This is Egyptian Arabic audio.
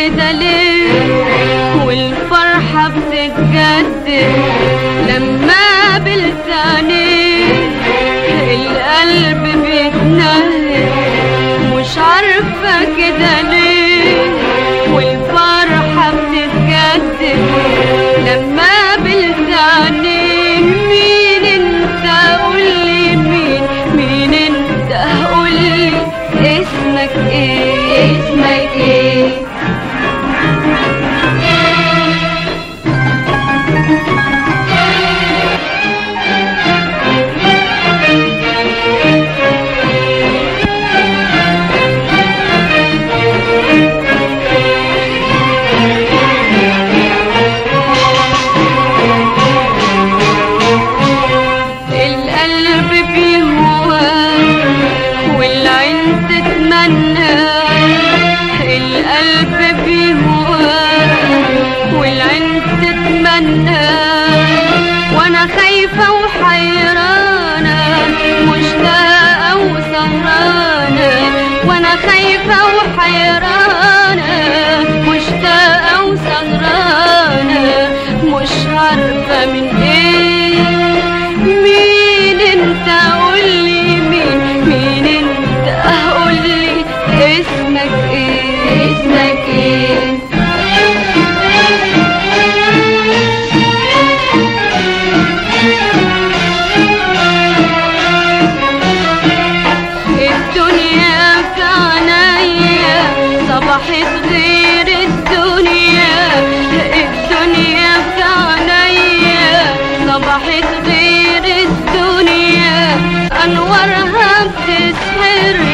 كده ليه والفرحة بتتجدد لما قابلت عينيه القلب بيتنهد مش عارفة كده ليه والفرحة بتتجدد لما قابلت عينيه مين انت قولي مين مين انت قولي اسمك ايه اسمك ايه القلب بيهواك والعين تتمنى القلب بيهواك والعين تتمنى وانا خايفة وحيرانة مشتاقة وسهرانة وانا خايفة وحيرانة مشتاقة وسهرانة مش عارفة من ايه مين انت قولي مين مين انت قولي اسمك ايه اسمك ايه الدنيا في عينيا صبحت غير الدنيا الدنيا في عينيا صبحت غير الدنيا انوارها بتسحر